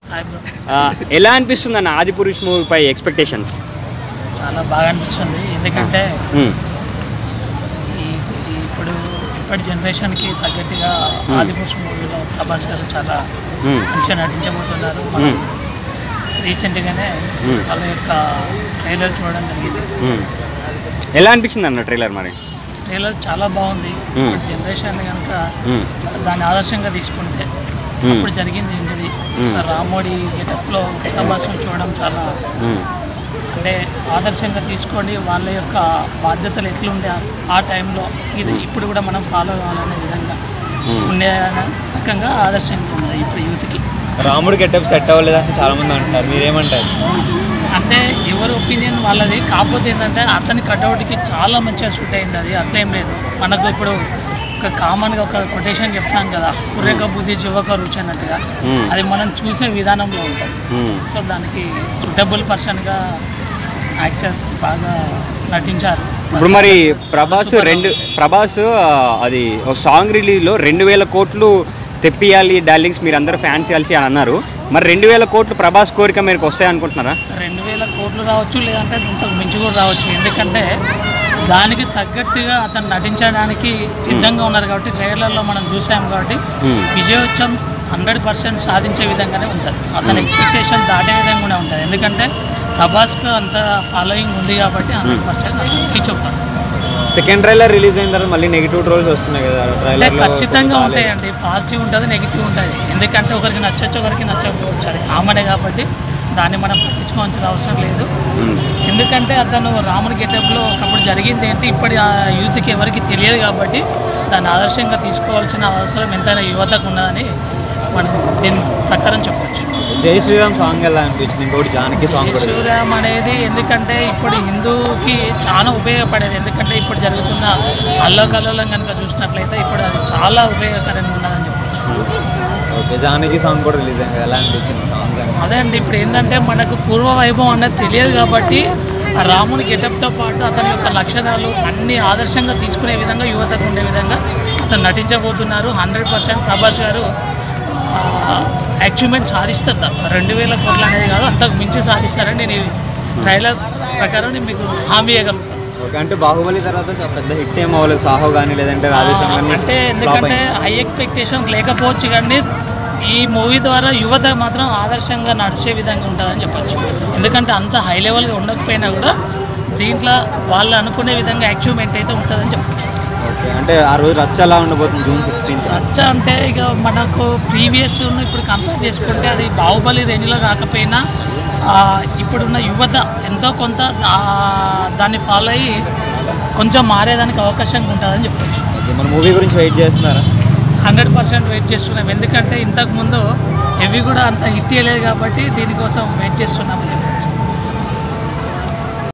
Hi bro ఆ, ఎలా అనిపిస్తుంది అన్న ఆది పురుష్ మూవీపై ఎక్స్పెక్టేషన్స్ చాలా బాగా అనిపిస్తుంది ఎందుకంటే ఈ ఈ ఇప్పుడు ఇప్పటి జనరేషన్కి తగ్గట్టుగా ఆదిపురుష్ మూవీలో ప్రభాస్ గారు చాలా మంచిగా నటించబోతున్నారు మనం రీసెంట్గానే Hmm. వాళ్ళ యొక్క ట్రైలర్ చూడడం జరిగింది ఎలా అనిపించింది అన్న ట్రైలర్ మరి ట్రైలర్ చాలా బాగుంది Hmm. ఇప్పుడు జనరేషన్ కనుక మ్మ్. దాన్ని ఆదర్శంగా తీసుకుంటే Hmm. అప్పుడు జరిగింది ఏంటిది Hmm. రామోడి గెటప్లో ప్రభాస్ను చూడడం చాలా మ్మ్. అంటే ఆదర్శంగా తీసుకొని వాళ్ళ యొక్క బాధ్యతలు ఎట్లుండే ఆ- ఆ టైంలో ఇది ఇప్పుడు కూడా మనం ఫాలో కావాలనే విధంగా మ్మ్. ఉండే రకంగా ఆదర్శంగా ఉన్నది ఇప్పుడు యూత్కి రాముడు గెటప్ సెట్ అవ్వలేదని చాలా మంది అంటున్నారు మీరేమంటారు అంటే ఎవరి ఒపీనియన్ వాళ్ళది కాకపోతే ఏంటంటే అతని కట్అవుట్కి చాలా మంచిగా సూట్ అయింది అది అట్లేం లేదు మనకు ఇప్పుడు ఒక కామన్గా ఒక కొటేషన్ చెప్తాం కదా కుర్రెక బుద్ధి చివక రుచి అన్నట్టుగా మ్మ్. అది మనం చూసే విధానంలో ఉంటుంది మ్మ్. సో దానికి సూటబుల్ పర్సన్గా యాక్టర్ బాగా నటించారు ఇప్పుడు మరి ప్రభాస్ రెండు ప్రభాస్ ఆ, అది ఒక సాంగ్ రిలీజ్లో రెండు వేల కోట్లు తెప్పియాలి డార్లింగ్స్ మీరు అందరూ ఫ్యాన్స్ కలిసి అని అన్నారు మరి రెండు వేల కోట్లు ప్రభాస్ కోరిక మీకు వస్తాయి అనుకుంటున్నారా రెండు వేల కోట్లు రావచ్చు లేదంటే ఇంతకు మించి కూడా రావచ్చు ఎందుకంటే దానికి తగ్గట్టుగా అతను నటించడానికి సిద్ధంగా ఉన్నారు కాబట్టి ట్రైలర్లో మనం చూసాం కాబట్టి Hmm. విజయోత్సవం హండ్రెడ్ పర్సెంట్ సాధించే విధంగానే ఉంటుంది అతని ఎక్స్పెక్టేషన్ దాటే విధంగానే ఉంటుంది ఎందుకంటే ప్రభాస్కు అంత ఫాలోయింగ్ ఉంది కాబట్టి హండ్రెడ్ పర్సెంట్ రీచ్ అవుతారు సెకండ్ ట్రైలర్ రిలీజ్ అయిన తర్వాత మళ్ళీ నెగిటివ్ ట్రోల్స్ వస్తున్నాయి కదా అంటే ట్రైలర్ ఖచ్చితంగా ఉంటాయండి పాజిటివ్ ఉంటుంది నెగిటివ్ ఉంటుంది ఎందుకంటే ఒకరికి నచ్చచ్చు ఒకరికి నచ్చకపోవచ్చు అది కామనే కాబట్టి దాన్ని మనం పట్టించుకోవాల్సిన అవసరం లేదు ఎందుకంటే అతను రాముని గెటప్లో ఒకప్పుడు జరిగింది ఏంటి ఇప్పటి ఆ యూత్కి ఎవరికి తెలియదు కాబట్టి దాన్ని ఆదర్శంగా తీసుకోవాల్సిన అవసరం ఎంతైనా యువతకు ఉన్నదని మనం దీని ప్రకారం చెప్పవచ్చు జై శ్రీరామ్ సాంగ్ ఎలా అనిపించింది ఇంకోటి జానకి సాంగ్ కూడా యేసురామ్ అనేది ఎందుకంటే ఇప్పుడు హిందూకి చాలా ఉపయోగపడేది ఎందుకంటే ఇప్పుడు జరుగుతున్న అల్లకల్లోలం కనుక చూసినట్లయితే ఇప్పుడు అది చాలా ఉపయోగకరంగా ఉన్నదని చెప్పవచ్చు ఓకే జానకి సాంగ్ కూడా రిలీజ్ అయింది ఎలా అనిపించింది సాంగ్స్ అని అదే అండి ఇప్పుడు ఏంటంటే మనకు పూర్వ వైభవం అనేది తెలియదు కాబట్టి ఆ రాముని గెటప్తో పాటు అతని యొక్క లక్షణాలు అన్ని ఆదర్శంగా తీసుకునే విధంగా యువతకు ఉండే విధంగా అతను నటించబోతున్నారు హండ్రెడ్ పర్సెంట్ ప్రభాస్ గారు అచీవ్మెంట్ సాధిస్తారు రెండు వేల కోట్లు అనేది కాదు అంతకు మించి సాధిస్తారని నేను ఈ ట్రైలర్ ప్రకారం నేను మీకు హామీ ఇవ్వగలుగుతాను ఓకే అంటే బాహుబలి తర్వాత చాలా పెద్ద హిట్ ఏం అవ్వలేదు సాహో కానీ లేదంటే రాధేశ్యామ్ కానీ అంటే flop ఎందుకంటే అయింది. హై ఎక్స్పెక్టేషన్ లేకపోవచ్చు కానీ ఈ మూవీ ద్వారా యువత మాత్రం ఆదర్శంగా నడిచే విధంగా ఉంటుందని చెప్పొచ్చు ఎందుకంటే అంత హై లెవెల్గా ఉండకపోయినా కూడా దీంట్లో వాళ్ళు అనుకునే విధంగా అచీవ్మెంట్ అయితే ఉంటుందని చెప్పొచ్చు ఓకే అంటే ఆ రోజు రచ్చ ఎలా ఉండబోతుంది జూన్ సిక్స్టీన్త్ రచ్చ అంటే ఇక మనకు ప్రీవియస్ ఇప్పుడు కంపేర్ చేసుకుంటే అది బాహుబలి రేంజ్లో కాకపోయినా ఆ, ఇప్పుడున్న యువత ఎంతో కొంత ఆ, దాన్ని ఫాలో అయ్యి కొంచెం మారేదానికి అవకాశం ఉంటుందని చెప్పొచ్చు ఓకే మన మూవీ గురించి వెయిట్ చేస్తున్నారా హండ్రెడ్ పర్సెంట్ వెయిట్ చేస్తున్నాం ఎందుకంటే ఇంతకు ముందు ఇవి కూడా అంత హిట్ చేయలేదు కాబట్టి దీనికోసం వెయిట్ చేస్తున్నాం